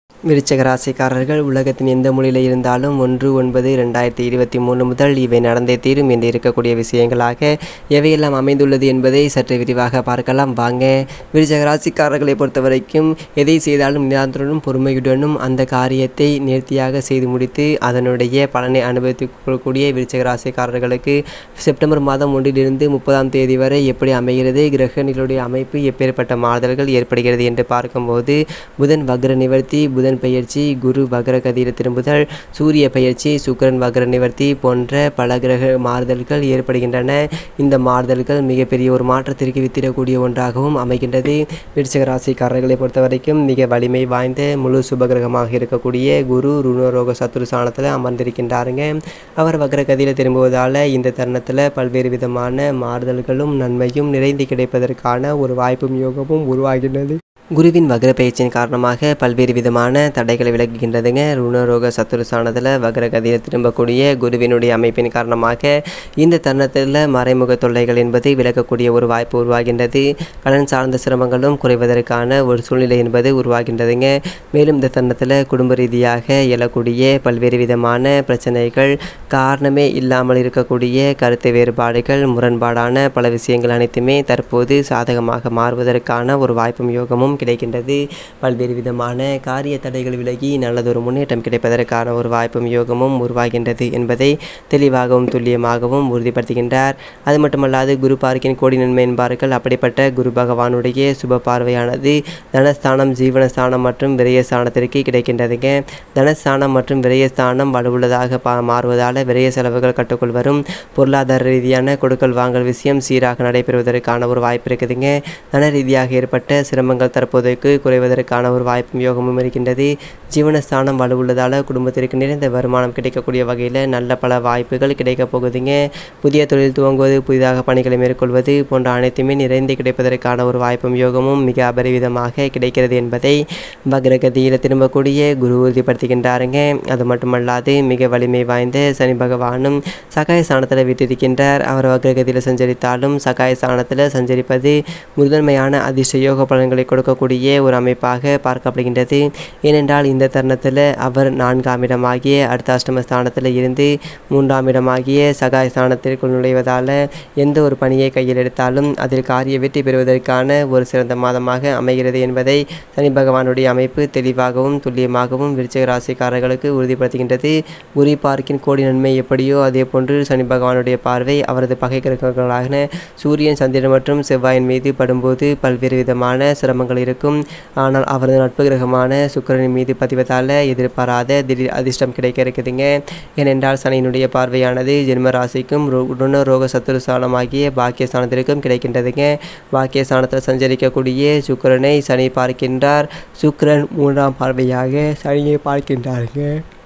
விருச்சிக ராசிக்காரர்கள் உலகத்தின் எந்த மூலையில் இருந்தாலும் ஒன்று ஒன்பது ரெண்டாயிரத்தி இருபத்தி மூணு முதல் இவை நடந்தே தீரும் என்று இருக்கக்கூடிய விஷயங்களாக எவையெல்லாம் அமைந்துள்ளது என்பதை சற்று விரிவாக பார்க்கலாம் வாங்க விருச்சிக ராசிக்காரர்களை பொறுத்த வரைக்கும் எதை செய்தாலும் நிதானத்துடனும் பொறுமையுடனும் அந்த காரியத்தை நேர்த்தியாக செய்து முடித்து அதனுடைய பலனை அனுபவித்துக் கொள்ளக்கூடிய விருச்சிக ராசிக்காரர்களுக்கு செப்டம்பர் மாதம் ஒன்றிலிருந்து முப்பதாம் தேதி வரை எப்படி அமைகிறது கிரகணிகளுடைய அமைப்பு எப்பேற்பட்ட மாறுதல்கள் ஏற்படுகிறது என்று பார்க்கும்போது புதன் வக்ர நிவர்த்தி புதன் பெயர்ச்சி குரு வக்ர கதியில் திரும்புதல் சூரிய பெயர்ச்சி சுக்கிரன் வக்ர நிவர்த்தி போன்ற பல கிரக மாறுதல்கள் ஏற்படுகின்றன இந்த மாறுதல்கள் மிகப்பெரிய ஒரு மாற்றத்திற்கு வித்திடக்கூடிய ஒன்றாகவும் அமைகின்றது விருச்சிக ராசிக்காரர்களை பொறுத்த வரைக்கும் மிக வலிமை வாய்ந்த முழு சுபகிரகமாக இருக்கக்கூடிய குரு ருணரோக சத்துரு ஸ்தானத்தில் அமர்ந்திருக்கின்றாருங்க அவர் வக்ரகதியில் திரும்புவதால் இந்த தருணத்தில் பல்வேறு விதமான மாறுதல்களும் நன்மையும் நிறைந்து கிடைப்பதற்கான ஒரு வாய்ப்பும் யோகமும் உருவாகின்றது குருவின் வக்ர பயிற்சியின் காரணமாக பல்வேறு விதமான தடைகளை விலகுகின்றதுங்க ருணரோக சத்துருஸ்தானத்தில் வக்ரகதியில் திரும்பக்கூடிய குருவினுடைய அமைப்பின் காரணமாக இந்த தருணத்தில் மறைமுக தொல்லைகள் என்பது விலகக்கூடிய ஒரு வாய்ப்பு உருவாகின்றது கடன் சார்ந்த சிரமங்களும் குறைவதற்கான ஒரு சூழ்நிலை என்பது உருவாகின்றதுங்க மேலும் இந்த தருணத்தில் குடும்ப ரீதியாக எழக்கூடிய பல்வேறு விதமான பிரச்சனைகள் காரணமே இல்லாமல் இருக்கக்கூடிய கருத்து வேறுபாடுகள் முரண்பாடான பல விஷயங்கள் அனைத்துமே தற்போது சாதகமாக மாறுவதற்கான ஒரு வாய்ப்பும் யோகமும் கிடைக்கின்றது பல்வேறு விதமான காரிய தடைகள் விலகி நல்லதொரு முன்னேற்றம் கிடைப்பதற்கான ஒரு வாய்ப்பும் யோகமும் உருவாகின்றது என்பதை தெளிவாகவும் துல்லியமாகவும் உறுதிப்படுத்துகின்றார் அது மட்டுமல்லாது குரு பார்க்கின் கோடி நன்மை என்பார்கள் அப்படிப்பட்ட குரு பகவானுடைய சுப பார்வையானது தனஸ்தானம் ஜீவனஸ்தானம் மற்றும் விரயஸ்தானத்திற்கு கிடைக்கின்றதுங்க தனஸ்தானம் மற்றும் விரயஸ்தானம் வலுவுள்ளதாக பா மாறுவதால் விரய செலவுகள் கட்டுக்குள் வரும் பொருளாதார ரீதியான கொடுக்கல் வாங்கல் விஷயம் சீராக நடைபெறுவதற்கான ஒரு வாய்ப்பு இருக்குதுங்க தன ரீதியாக ஏற்பட்ட சிரமங்கள் தற்போதைக்கு குறைவதற்கான ஒரு வாய்ப்பும் யோகமும் இருக்கின்றது ஜீவனஸ்தானம் வலுவுள்ளதால் குடும்பத்திற்கு நிறைந்த வருமானம் கிடைக்கக்கூடிய வகையில் நல்ல பல வாய்ப்புகள் கிடைக்கப் போகுதுங்க புதிய தொழில் துவங்குவது புதிதாக பணிகளை மேற்கொள்வது போன்ற அனைத்துமே நிறைந்து கிடைப்பதற்கான ஒரு வாய்ப்பும் யோகமும் மிக அபரிவிதமாக கிடைக்கிறது என்பதை வக்ரகதியில் திரும்பக்கூடிய குரு உறுதிப்படுத்துகின்றாருங்க அது மட்டுமல்லாது மிக வலிமை வாய்ந்த சனி பகவானும் சகாய ஸ்தானத்தில் விட்டிருக்கின்றார் அவர் வக்ரகதியில் சஞ்சரித்தாலும் சகாய ஸ்தானத்தில் சஞ்சரிப்பது முதன்மையான அதிர்ஷ்ட யோக பலன்களை கொடுக்கக்கூடிய ஒரு அமைப்பாக பார்க்கப்படுகின்றது ஏனென்றால் இந்த தருணத்தில் அவர் நான்காம் இடமாகிய அடுத்த அஷ்டம ஸ்தானத்தில் இருந்து மூன்றாம் இடமாகிய சகாய ஸ்தானத்திற்குள் நுழைவதால் எந்த ஒரு பணியை கையில் எடுத்தாலும் அதில் காரிய வெற்றி பெறுவதற்கான ஒரு சிறந்த மாதமாக அமைகிறது என்பதை சனி பகவானுடைய அமைப்பு தெளிவாகவும் துல்லியமாகவும் விருச்சிக ராசிக்காரர்களுக்கு உறுதிப்படுத்துகின்றது குரு பார்க்கின் கோடி நன்மை எப்படியோ அதே போன்று சனி பகவானுடைய பார்வை அவரது பகை கிரகங்களான சூரியன் சந்திரன் மற்றும் செவ்வாயின் மீது படும்போது பல்வேறு விதமான சிரமங்கள் இருக்கும் ஆனால் அவரது நட்பு கிரகமான சுக்கிரனின் மீது பதிவதால் எதிர்பாராத திடீர் அதிர்ஷ்டம் கிடைக்க இருக்குதுங்க ஏனென்றால் சனியினுடைய பார்வையானது ஜென்ம ராசிக்கும் ருண ரோக சத்துருஸ்தானமாகிய பாக்கியஸ்தானத்திற்கும் கிடைக்கின்றதுங்க பாக்கியஸ்தானத்தில் சஞ்சரிக்கக்கூடிய சுக்கிரனை சனி பார்க்கின்றார் சுக்கிரன் மூன்றாம் பார்வையாக சனியை பார்க்கின்றாருங்க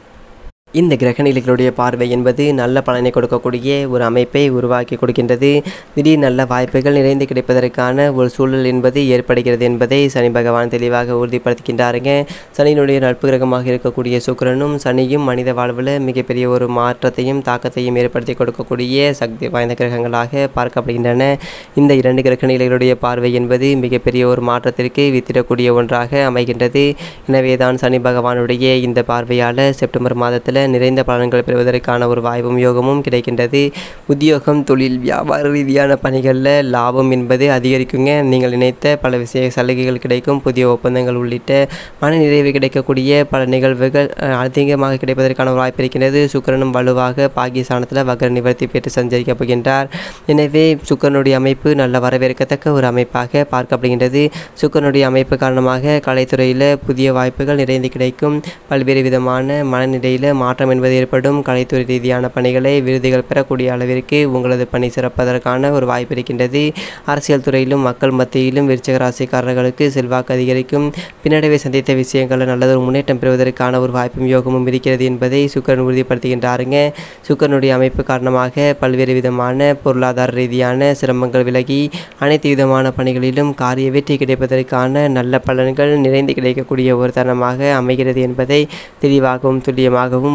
இந்த கிரகநிலைகளுடைய பார்வை என்பது நல்ல பலனை கொடுக்கக்கூடிய ஒரு அமைப்பை உருவாக்கி கொடுக்கின்றது திடீர் நல்ல வாய்ப்புகள் நிறைந்து கிடைப்பதற்கான ஒரு சூழல் என்பது ஏற்படுகிறது என்பதை சனி பகவான் தெளிவாக உறுதிப்படுத்துகின்றாருங்க சனியினுடைய நட்பு கிரகமாக இருக்கக்கூடிய சுக்கிரனும் சனியும் மனித வாழ்வில் மிகப்பெரிய ஒரு மாற்றத்தையும் தாக்கத்தையும் ஏற்படுத்தி கொடுக்கக்கூடிய சக்தி வாய்ந்த கிரகங்களாக பார்க்கப்படுகின்றன இந்த இரண்டு கிரகநிலைகளுடைய பார்வை என்பது மிகப்பெரிய ஒரு மாற்றத்திற்கு வித்திடக்கூடிய ஒன்றாக அமைகின்றது எனவே தான் சனி பகவானுடைய இந்த பார்வையால் செப்டம்பர் மாதத்தில் நிறைந்த பலன்கள் பெறுவதற்கான ஒரு வாய்ப்பும் யோகமும் கிடைக்கின்றது உத்தியோகம் தொழில் வியாபார ரீதியான பணிகளில் லாபம் என்பது அதிகரிக்குங்க நீங்கள் நினைத்த பல விஷய சலுகைகள் கிடைக்கும் புதிய ஒப்பந்தங்கள் உள்ளிட்ட மன நிறைவு கிடைக்கக்கூடிய பல நிகழ்வுகள் அதிகமாக கிடைப்பதற்கான ஒரு வாய்ப்பு இருக்கின்றது சுக்கரனும் வலுவாக பாகிஸ்தானத்தில் வக்ர நிவர்த்தி பெற்று சஞ்சரிக்கப் போகின்றார் எனவே சுக்கரனுடைய அமைப்பு நல்ல வரவேற்கத்தக்க ஒரு அமைப்பாக பார்க்கப்படுகின்றது சுக்கரனுடைய அமைப்பு காரணமாக கலைத்துறையில் புதிய வாய்ப்புகள் நிறைந்து கிடைக்கும் பல்வேறு விதமான மனநிலையில் மாற்றம் என்பது ஏற்படும் கலைத்துறை ரீதியான பணிகளை விருதுகள் பெறக்கூடிய அளவிற்கு உங்களது பணி சிறப்பதற்கான ஒரு வாய்ப்பு இருக்கின்றது அரசியல் துறையிலும் மக்கள் மத்தியிலும் விருச்சக ராசிக்காரர்களுக்கு செல்வாக்கு அதிகரிக்கும் பின்னடைவை சந்தித்த விஷயங்களில் நல்லதொரு முன்னேற்றம் பெறுவதற்கான ஒரு வாய்ப்பும் யோகமும் இருக்கிறது என்பதை சுக்கரன் உறுதிப்படுத்துகின்றாருங்க சுக்கரனுடைய அமைப்பு காரணமாக பல்வேறு விதமான பொருளாதார ரீதியான சிரமங்கள் விலகி அனைத்து விதமான பணிகளிலும் காரிய வெற்றி கிடைப்பதற்கான நல்ல பலன்கள் நிறைந்து கிடைக்கக்கூடிய ஒரு தருணமாக அமைகிறது என்பதை தெளிவாகவும் துல்லியமாகவும்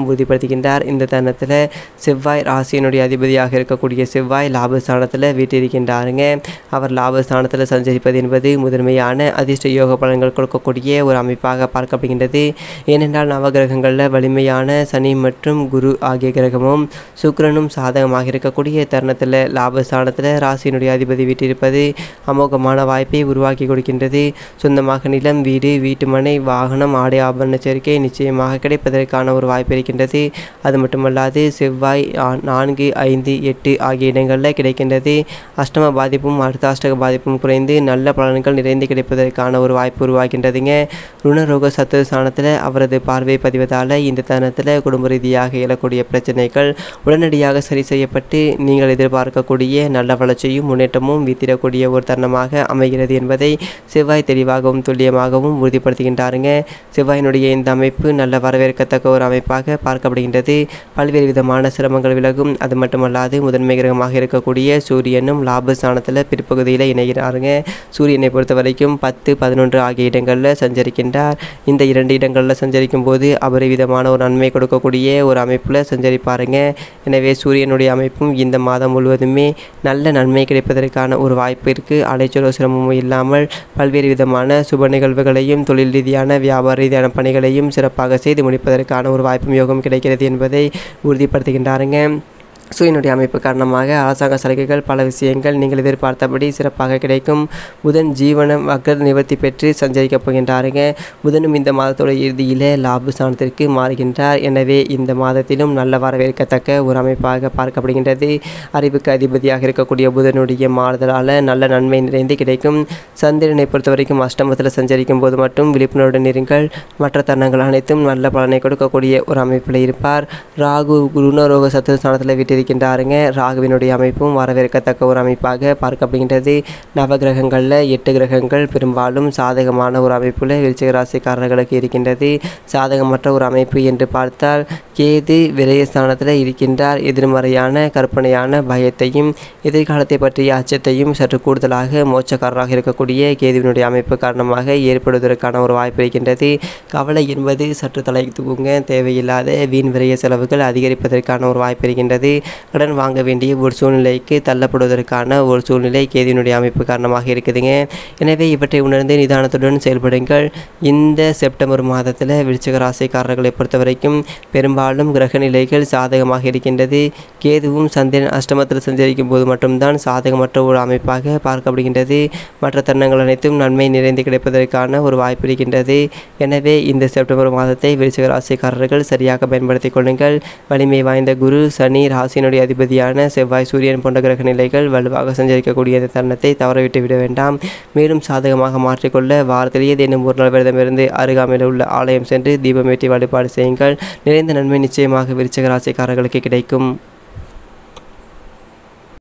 உறுதிப்படுத்துகின்றார் இந்த தருணத்தில் செவ்வாய் ராசியினுடைய அதிபதியாக இருக்கக்கூடிய செவ்வாய் லாபஸ்தானத்தில் வீட்டிருக்கின்றாருங்க அவர் லாபஸ்தானத்தில் சஞ்சரிப்பது என்பது முதன்மையான அதிர்ஷ்ட யோக பலன்கள் கொடுக்கக்கூடிய ஒரு அமைப்பாக பார்க்கப்படுகின்றது ஏனென்றால் நவகிரகங்களில் வலிமையான சனி மற்றும் குரு ஆகிய கிரகமும் சுக்கிரனும் சாதகமாக இருக்கக்கூடிய தருணத்தில் லாபஸ்தானத்தில் ராசியினுடைய அதிபதி வீட்டிருப்பது அமோகமான வாய்ப்பை உருவாக்கி கொடுக்கின்றது சொந்தமாக நிலம் வீடு வீட்டு மனை வாகனம் ஆடை ஆபரண சேர்க்கை நிச்சயமாக கிடைப்பதற்கான ஒரு வாய்ப்பு இருக்கின்றது அது மட்டுமல்லாது செவ்வாய் ஆ- நான்கு ஐந்து எட்டு ஆகிய இடங்களில் கிடைக்கின்றது அஷ்டம பாதிப்பும் அர்த்தாஷ்டக பாதிப்பும் குறைந்து நல்ல பலன்கள் நிறைந்து கிடைப்பதற்கான ஒரு வாய்ப்பு உருவாகின்றதுங்க ருணரோக சத்துவஸ்தானத்தில் அவரது பார்வை பதிவதால் இந்த தருணத்தில் குடும்ப ரீதியாக எழக்கூடிய பிரச்சனைகள் உடனடியாக சரி செய்யப்பட்டு நீங்கள் எதிர்பார்க்கக்கூடிய நல்ல வளர்ச்சியும் முன்னேற்றமும் வீத்திடக்கூடிய ஒரு தருணமாக அமைகிறது என்பதை செவ்வாய் தெளிவாகவும் துல்லியமாகவும் உறுதிப்படுத்துகின்றாருங்க செவ்வாயினுடைய இந்த அமைப்பு நல்ல வரவேற்கத்தக்க ஒரு அமைப்பாக பார்க்கப்படுகின்றது பல்வேறு விதமான சிரமங்கள் விலகும் அது மட்டுமல்லாது முதன்மை கிரகமாக இருக்கக்கூடிய சூரியனும் லாபஸ்தானத்தில் பிற்பகுதியில் இணைகிறாருங்க சூரியனை பொறுத்த வரைக்கும் பத்து பதினொன்று ஆகிய இடங்களில் சஞ்சரிக்கின்றார் இந்த இரண்டு இடங்களில் சஞ்சரிக்கும் போது அபரிவிதமான ஒரு நன்மை கொடுக்கக்கூடிய ஒரு அமைப்பில் சஞ்சரிப்பாருங்க எனவே சூரியனுடைய அமைப்பும் இந்த மாதம் முழுவதுமே நல்ல நன்மை கிடைப்பதற்கான ஒரு வாய்ப்பு இருக்குது அலைச்சலோ சிரமமும் இல்லாமல் பல்வேறு விதமான சுப நிகழ்வுகளையும் தொழில் ரீதியான வியாபார ரீதியான பணிகளையும் சிறப்பாக செய்து முடிப்பதற்கான ஒரு வாய்ப்பும் யோகம் கிடைக்கிறது என்பதை உறுதிப்படுத்துகின்றாருங்க சூரியனுடைய அமைப்பு காரணமாக அரசாங்க சலுகைகள் பல விஷயங்கள் நீங்கள் எதிர்பார்த்தபடி சிறப்பாக கிடைக்கும் புதன் ஜீவனம் வக்கர நிவர்த்தி பெற்று சஞ்சரிக்கப் போகின்றாருங்க புதனும் இந்த மாதத்தோட இறுதியில் லாபஸ்தானத்திற்கு மாறுகின்றார் எனவே இந்த மாதத்திலும் நல்ல வரவேற்கத்தக்க ஒரு அமைப்பாக பார்க்கப்படுகின்றது அறிவுக்கு அதிபதியாக இருக்கக்கூடிய புதனுடைய மாறுதலால் நல்ல நன்மை நிறைந்து கிடைக்கும் சந்திரனை பொறுத்த வரைக்கும் அஷ்டமத்தில் சஞ்சரிக்கும் போது மட்டும் விழிப்புணர்வுடன் இருங்கள் மற்ற தருணங்கள் அனைத்தும் நல்ல பலனை கொடுக்கக்கூடிய ஒரு அமைப்பில் இருப்பார் ராகு குருணரோக சத்துவஸ்தானத்தில் விட்டிருக்கின்றாருங்க ராகுவினுடைய அமைப்பும் வரவேற்கத்தக்க ஒரு அமைப்பாக பார்க்கப்படுகின்றது நவகிரகங்களில் எட்டு கிரகங்கள் பெரும்பாலும் சாதகமான ஒரு அமைப்பில் விருச்சிக ராசிக்காரர்களுக்கு இருக்கின்றது சாதகமற்ற ஒரு அமைப்பு என்று பார்த்தால் கேது விரயஸ்தானத்தில் இருக்கின்றார் எதிர்மறையான கற்பனையான பயத்தையும் எதிர்காலத்தை பற்றிய அச்சத்தையும் சற்று கூடுதலாக மோட்சக்காரராக இருக்கக்கூடிய கேதுவினுடைய அமைப்பு காரணமாக ஏற்படுவதற்கான ஒரு வாய்ப்பு இருக்கின்றது கவலை என்பது சற்று தலை தூங்க தேவையில்லாத வீண் விரைய செலவுகள் அதிகரிப்பதற்கான ஒரு வாய்ப்பு இருக்கின்றது கடன் வாங்க வேண்டிய ஒரு சூழ்நிலைக்கு தள்ளப்படுவதற்கான ஒரு சூழ்நிலை கேதுவினுடைய அமைப்பு காரணமாக இருக்குதுங்க எனவே இவற்றை உணர்ந்து நிதானத்துடன் செயல்படுங்கள் இந்த செப்டம்பர் மாதத்தில் விருச்சிக ராசிக்காரர்களை பொறுத்த வரைக்கும் பெரும்பாலும் கிரக நிலைகள் சாதகமாக இருக்கின்றது கேதுவும் சந்திரன் அஷ்டமத்தில் சஞ்சரிக்கும் போது மட்டும்தான் சாதகமற்ற ஒரு அமைப்பாக பார்க்கப்படுகின்றது மற்ற தருணங்கள் அனைத்தும் நன்மை நிறைந்து கிடைப்பதற்கான ஒரு வாய்ப்பு இருக்கின்றது எனவே இந்த செப்டம்பர் மாதத்தை விருச்சிக ராசிக்காரர்கள் சரியாக பயன்படுத்திக் கொள்ளுங்கள் வலிமை வாய்ந்த குரு சனி ராசியினுடைய அதிபதியான செவ்வாய் சூரியன் போன்ற கிரக நிலைகள் வலுவாக சஞ்சரிக்கக்கூடிய இந்த தருணத்தை தவறவிட்டு விட வேண்டாம் மேலும் சாதகமாக மாற்றிக்கொள்ள வாரத்தில் ஏதேனும் ஒரு நாள் விரதமிருந்து அருகாமையில் உள்ள ஆலயம் சென்று தீபமேற்றி வழிபாடு செய்யுங்கள் நிறைந்த நன்மை நிச்சயமாக விருச்சிக ராசிக்காரர்களுக்கு கிடைக்கும்